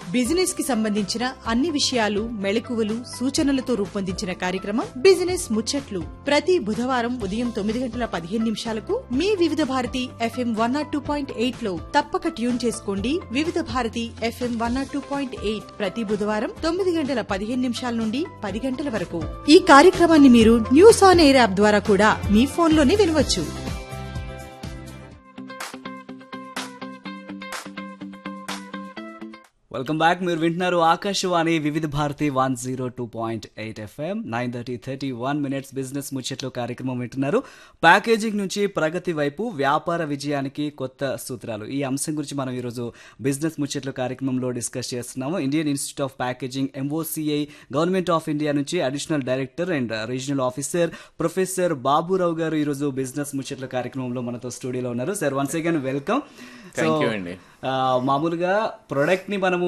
Business కి సంబంధించిన అన్ని విషయాలు మెళకువలు సూచనలతో రూపొందించిన కార్యక్రమం బిజినెస్ ముచ్చట్లు ప్రతి బుధవారం ఉదయం తొమ్మిది గంటల పదిహేను నిమిషాలకు మీ Vividh Bharati FM one nought two point eight లో తప్పక ట్యూన్ చేసుకోండి Vividh Bharati FM one nought two point eight ప్రతి బుధవారం తొమ్మిది గంటల పదిహేను నిమిషాల నుండి పది గంటల వరకు ఈ కార్యక్రమాన్ని మీరు న్యూస్ ఆన్ ఎయిర్ యాప్ ద్వారా కూడా మీ ఫోన్లోనే వినవచ్చు వెల్కమ్ బ్యాక్ మీరు వింటున్నారు Akashvani Vividh Bharati one zero two point eight FM nine thirty thirty one minutes business ముచ్చట్లు కార్యక్రమం వింటున్నారు ప్యాకేజింగ్ నుంచి ప్రగతి వైపు వ్యాపార విజయానికి కొత్త సూత్రాలు ఈ అంశం గురించి మనం ఈరోజు బిజినెస్ ముచ్చట్లు కార్యక్రమంలో డిస్కస్ చేస్తున్నాము Indian institute of packaging MOCI government of India నుంచి additional director and regional officer professor Baburao గారు ఈరోజు బిజినెస్ ముచ్చట్ల కార్యక్రమంలో మనతో స్టూడియోలో ఉన్నారు sir once again welcome Thank you అండి. మామూలుగా ప్రొడక్ట్ ని మనము